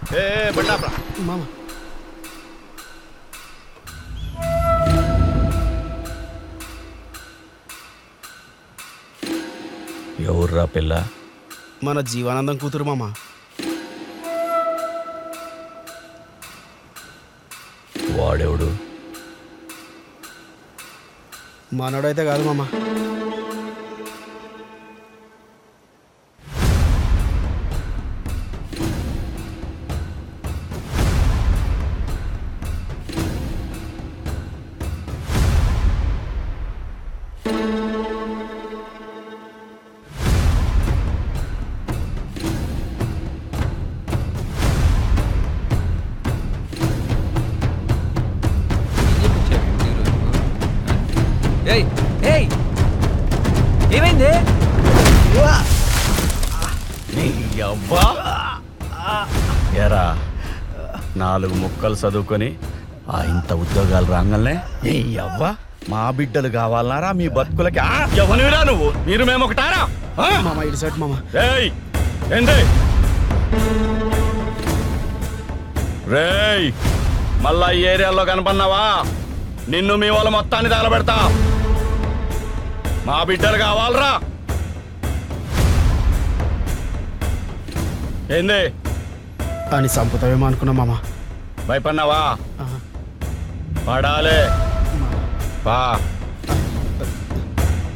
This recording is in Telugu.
ఏ ఏ, బండి ఆపరా. మామ ఎవర్రా పిల్ల మన జీవానందం కూతురు మామ వాడెవడు మనోడైతే కాదు మామ ఏయ్ ఏయ్ ఏమైంది అవ్వా ఎరా నాలుగు ముక్కలు చదువుకొని ఆ ఇంత ఉద్యోగాలు రాగానే ఏ అవ్వా మా బిడ్డలు కావాలన్నారా మీ బతుకులకి ఆ? ఎవనివిరా నువ్వు మీరు మేము ఒకటారా ఆ? మామ ఇటు సైడ్ మామ రేయ్ ఏంటి రేయ్ మళ్ళా ఈ ఏరియాలో కనపడినావా నిన్ను మీ వాళ్ళ మొత్తాన్ని తగలబెడతా మా బిడ్డలు కావాలరా ఏంది అని చంపుతావేమో అనుకున్నా మామ భయపడినావా ఆహా. పడాలే మామ. పా